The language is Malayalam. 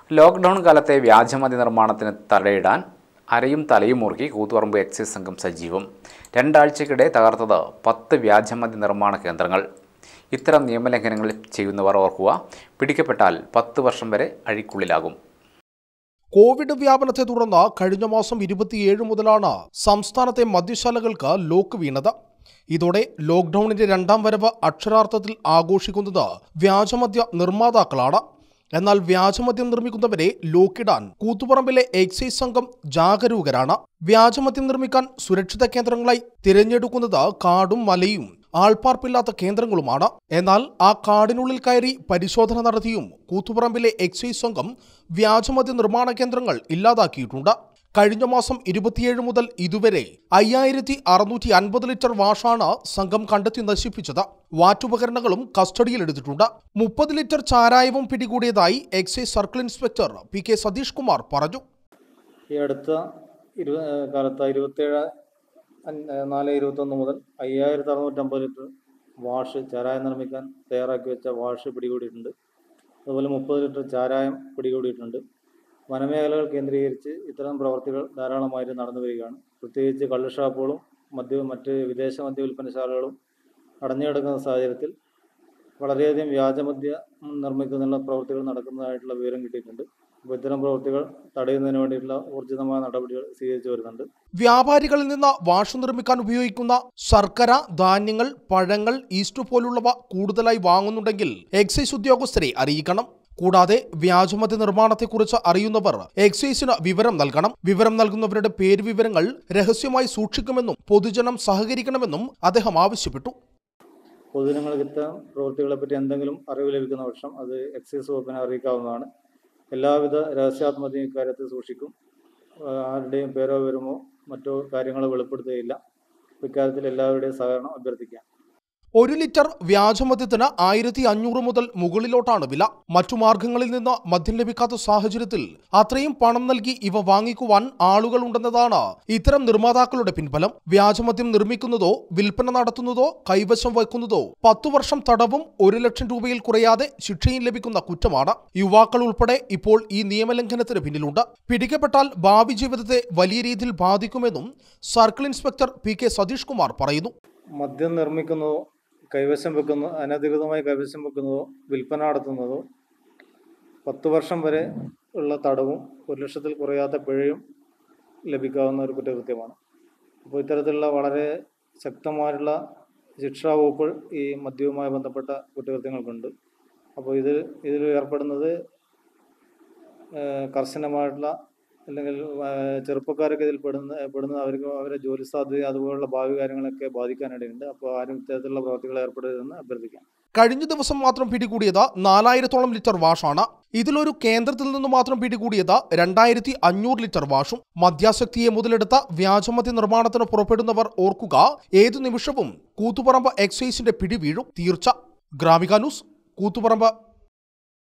ലോക്ക്ഡൌൺ കാലത്തെ വ്യാജമദ്യ നിർമ്മാണത്തിന് തടയിടാൻ അരയും തലയും മുറുക്കി കൂത്തുപറമ്പ് എക്സൈസ് സംഘം സജീവം രണ്ടാഴ്ചക്കിടെ തകർത്തത് പത്ത് വ്യാജമദ്യ നിർമ്മാണ കേന്ദ്രങ്ങൾ ഇത്തരം നിയമലംഘനങ്ങൾ ചെയ്യുന്നവർ ഓർക്കുക പിടിക്കപ്പെട്ടാൽ പത്ത് വർഷം വരെ അഴിക്കുള്ളിലാകും കോവിഡ് വ്യാപനത്തെ തുടർന്ന് കഴിഞ്ഞ മാസം ഇരുപത്തിയേഴ് മുതലാണ് സംസ്ഥാനത്തെ മദ്യശാലകൾക്ക് ലോക്ക് വീണത് ഇതോടെ ലോക്ക്ഡൌണിന്റെ രണ്ടാം വരവ് അക്ഷരാർത്ഥത്തിൽ ആഘോഷിക്കുന്നത് വ്യാജമദ്യ നിർമ്മാതാക്കളാണ് എന്നാൽ വ്യാജമദ്യം നിർമ്മിക്കുന്നവരെ ലോക്കിടാൻ കൂത്തുപറമ്പിലെ എക്സൈസ് സംഘം ജാഗരൂകരാണ് വ്യാജമദ്യം നിർമ്മിക്കാൻ സുരക്ഷിത കേന്ദ്രങ്ങളായി തിരഞ്ഞെടുക്കുന്നത് കാടും മലയും ആൾപ്പാർപ്പില്ലാത്ത കേന്ദ്രങ്ങളുമാണ് എന്നാൽ ആ കാടിനുള്ളിൽ കയറി പരിശോധന നടത്തിയും കൂത്തുപറമ്പിലെ എക്സൈസ് സംഘം വ്യാജമദ്യ നിർമ്മാണ കേന്ദ്രങ്ങൾ ഇല്ലാതാക്കിയിട്ടുണ്ട് കഴിഞ്ഞ മാസം ഇരുപത്തിയേഴ് മുതൽ ഇതുവരെ അയ്യായിരത്തി അറുന്നൂറ്റി അൻപത് ലിറ്റർ വാഷാണ് സംഘം കണ്ടെത്തി നശിപ്പിച്ചത് വാറ്റുപകരണങ്ങളും കസ്റ്റഡിയിലെടുത്തിട്ടുണ്ട് മുപ്പത് ലിറ്റർ ചാരായവും പിടികൂടിയതായി excise circle inspector P K Satheesh Kumar പറഞ്ഞു ഈ അടുത്ത ഇരു കാലത്ത് ഇരുപത്തേഴ് അൻ- നാല് ഇരുപത്തൊന്ന് മുതൽ അയ്യായിരത്തി അറുന്നൂറ്റമ്പത് ലിറ്റർ വാഷ് ചാരായം നിർമ്മിക്കാൻ തയ്യാറാക്കി വെച്ച വാഷ് പിടികൂടിയിട്ടുണ്ട് അതുപോലെ മുപ്പത് ലിറ്റർ ചാരായം പിടികൂടിയിട്ടുണ്ട് വനമേഖലകൾ കേന്ദ്രീകരിച്ച് ഇത്തരം പ്രവർത്തികൾ ധാരാളമായിട്ട് നടന്നു വരികയാണ് പ്രത്യേകിച്ച് കള്ള് ഷാപ്പുകളും മദ്യ മറ്റ് വിദേശ മദ്യ വിൽപ്പനശാലകളും അടഞ്ഞു കിടക്കുന്ന സാഹചര്യത്തിൽ വളരെയധികം വ്യാജമദ്യ നിർമ്മിക്കുന്നതിനുള്ള പ്രവർത്തികൾ നടക്കുന്നതായിട്ടുള്ള വിവരം കിട്ടിയിട്ടുണ്ട് അപ്പോൾ ഇത്തരം പ്രവൃത്തികൾ തടയുന്നതിന് വേണ്ടിയിട്ടുള്ള ഊർജിതമായ നടപടികൾ സ്വീകരിച്ചു വരുന്നുണ്ട് വ്യാപാരികളിൽ നിന്ന് വാഷ് നിർമ്മിക്കാൻ ഉപയോഗിക്കുന്ന ശർക്കര ധാന്യങ്ങൾ പഴങ്ങൾ ഈസ്റ്റ് പോലുള്ളവ കൂടുതലായി വാങ്ങുന്നുണ്ടെങ്കിൽ എക്സൈസ് ഉദ്യോഗസ്ഥരെ അറിയിക്കണം കൂടാതെ വ്യാജമദ്യ നിർമ്മാണത്തെക്കുറിച്ച് അറിയുന്നവർ എക്സൈസിന് വിവരം നൽകണം വിവരം നൽകുന്നവരുടെ പേര് വിവരങ്ങൾ രഹസ്യമായി സൂക്ഷിക്കുമെന്നും പൊതുജനം സഹകരിക്കണമെന്നും അദ്ദേഹം ആവശ്യപ്പെട്ടു പൊതുജനങ്ങൾക്ക് ഇത്തരം പ്രവൃത്തികളെപ്പറ്റി എന്തെങ്കിലും അറിവ് ലഭിക്കുന്ന പക്ഷം അത് എക്സൈസ് വകുപ്പിനെ അറിയിക്കാവുന്നതാണ് എല്ലാവിധ രഹസ്യാത്മകതയും ഇക്കാര്യത്തിൽ സൂക്ഷിക്കും ആ, ആരുടെയും പേരോ വിവരമോ മറ്റോ കാര്യങ്ങളോ വെളിപ്പെടുത്തുകയില്ല ഇക്കാര്യത്തിൽ എല്ലാവരുടെയും സഹകരണം അഭ്യർത്ഥിക്കാം ഒരു ലിറ്റർ വ്യാജമദ്യത്തിന് ആയിരത്തി അഞ്ഞൂറ് മുതൽ മുകളിലോട്ടാണ് വില മറ്റു മാർഗങ്ങളിൽ നിന്ന് മദ്യം ലഭിക്കാത്ത സാഹചര്യത്തിൽ അത്രയും പണം നൽകി ഇവ വാങ്ങിക്കുവാൻ ആളുകൾ ഉണ്ടെന്നതാണ് ഇത്തരം നിർമ്മാതാക്കളുടെ പിൻബലം വ്യാജമദ്യം നിർമ്മിക്കുന്നതോ വിൽപ്പന നടത്തുന്നതോ കൈവശം വയ്ക്കുന്നതോ പത്തു വർഷം തടവും ഒരു ലക്ഷം രൂപയിൽ കുറയാതെ ശിക്ഷയും ലഭിക്കുന്ന കുറ്റമാണ് യുവാക്കൾ ഉൾപ്പെടെ ഇപ്പോൾ ഈ നിയമലംഘനത്തിന് പിന്നിലുണ്ട് പിടിക്കപ്പെട്ടാൽ ഭാവി ജീവിതത്തെ വലിയ രീതിയിൽ ബാധിക്കുമെന്നും circle inspector P K Satheesh Kumar പറയുന്നു മദ്യം നിർമ്മിക്കുന്നതോ കൈവശം വെക്കുന്നതോ അനധികൃതമായി കൈവശം വെക്കുന്നതോ വിൽപ്പന നടത്തുന്നതോ പത്ത് വർഷം വരെ ഉള്ള തടവും ഒരു ലക്ഷത്തിൽ കുറയാത്ത പിഴയും ലഭിക്കാവുന്ന ഒരു കുറ്റകൃത്യമാണ് അപ്പോൾ ഇത്തരത്തിലുള്ള വളരെ ശക്തമായിട്ടുള്ള ശിക്ഷാ വകുപ്പുകൾ ഈ മദ്യവുമായി ബന്ധപ്പെട്ട കുറ്റകൃത്യങ്ങൾക്കുണ്ട് അപ്പോൾ ഇത് ഇതിൽ ഏർപ്പെടുന്നത് ഏഹ് കർശനമായിട്ടുള്ള അല്ലെങ്കിൽ ഏഹ് ചെറുപ്പക്കാരൊക്കെ ഇതിൽ പെടുന്ന പെടുന്നത് അവർക്ക് അവരെ ജോലി സാധ്യത അതുപോലുള്ള ഭാവി കാര്യങ്ങളൊക്കെ ബാധിക്കാനിടയുണ്ട് അപ്പോൾ ആരും ഇത്തരത്തിലുള്ള പ്രവർത്തികൾ ഏർപ്പെടരുതെന്ന് അഭ്യർത്ഥിക്കാം കഴിഞ്ഞ ദിവസം മാത്രം പിടികൂടിയത് നാലായിരത്തോളം ലിറ്റർ വാഷാണ് ഇതിലൊരു കേന്ദ്രത്തിൽ നിന്ന് മാത്രം പിടികൂടിയത് രണ്ടായിരത്തി അഞ്ഞൂറ് ലിറ്റർ വാഷും മദ്യാസക്തിയെ മുതലെടുത്ത വ്യാജമദ്യ നിർമ്മാണത്തിന് പുറപ്പെടുന്നവർ ഓർക്കുക ഏതു നിമിഷവും കൂത്തുപറമ്പ് എക്സൈസിന്റെ പിടി വീഴും തീർച്ച ഗ്രാമിക ന്യൂസ് കൂത്തുപറമ്പ്